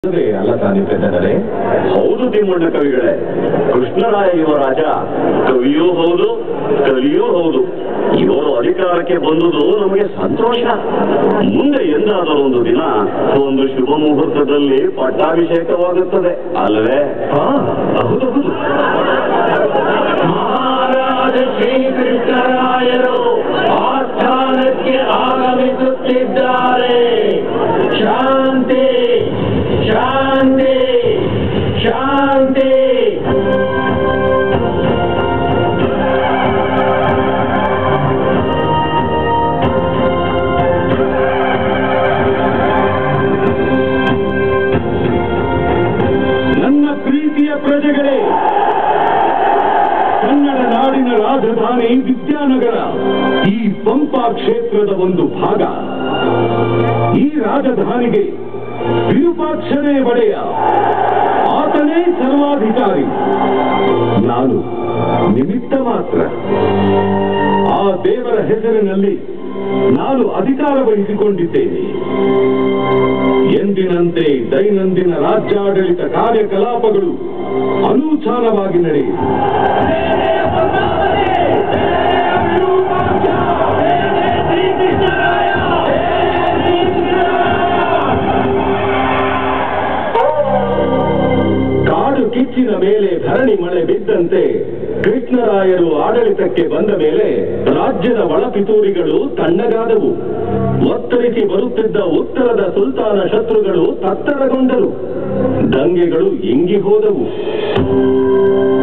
ಅದೇ ಅಲ್ಲ ತಾನೇ ಪೆದ್ದನರೇ ಹೌದು ತಿಮ್ಮಣ್ಣ ಕವಿಗಳೇ ಕೃಷ್ಣರಾಯ ಯುವರಾಜ ಕವಿಯೂ ಹೌದು ಕಲಿಯೂ ಹೌದು ಇವರು ಅಧಿಕಾರಕ್ಕೆ ಬಂದುದು ನಮಗೆ ಸಂತೋಷ ಮುಂದೆ ಎಂದಾದರೂ ಒಂದು ದಿನ ಒಂದು ಶುಭ ಮುಹೂರ್ತದಲ್ಲಿ ಪಟ್ಟಾಭಿಷೇಕವಾಗುತ್ತದೆ ಅಲ್ವೇ ಹಾ ಹೌದೌದು ಮಹಾರಾಜ ಶ್ರೀಕೃಷ್ಣರಾಯರು ಆಸ್ಥಾನಕ್ಕೆ ಆಗಮಿಸುತ್ತಿದ್ದಾರೆ ಶಾಂತಿ ಶಾಂತಿ ಶಾಂತಿ ನನ್ನ ಪ್ರೀತಿಯ ಪ್ರಜೆಗಳೇ ಕನ್ನಡ ನಾಡಿನ ರಾಜಧಾನಿ ವಿದ್ಯಾನಗರ ಈ ಪಂಪಾ ಕ್ಷೇತ್ರದ ಒಂದು ಭಾಗ ಈ ರಾಜಧಾನಿಗೆ ವಿರೂಪಾಕ್ಷನೇ ಒಡೆಯ ಆತನೇ ಸರ್ವಾಧಿಕಾರಿ ನಾನು ನಿಮಿತ್ತ ಮಾತ್ರ ಆ ದೇವರ ಹೆಸರಿನಲ್ಲಿ ನಾನು ಅಧಿಕಾರ ವಹಿಸಿಕೊಂಡಿದ್ದೇನೆ ಎಂದಿನಂತೆ ದೈನಂದಿನ ರಾಜ್ಯಾಡಳಿತ ಕಾರ್ಯಕಲಾಪಗಳು ಅನೂಚಾನವಾಗಿ ನಡೆಯಿತು ಕಾಡು ಕಿಚ್ಚಿನ ಮೇಲೆ ಧರಣಿ ಮಳೆ ಬಿದ್ದಂತೆ ಕೃಷ್ಣರಾಯರು ಆಡಳಿತಕ್ಕೆ ಬಂದ ಮೇಲೆ ರಾಜ್ಯದ ಒಳಪಿತೂರಿಗಳು ತಣ್ಣಗಾದವು ಒತ್ತರಿಸಿ ಬರುತ್ತಿದ್ದ ಉತ್ತರದ ಸುಲ್ತಾನ ಶತ್ರುಗಳು ತತ್ತರಗೊಂಡರು ದಂಗೆಗಳು ಇಂಗಿ ಹೋದವು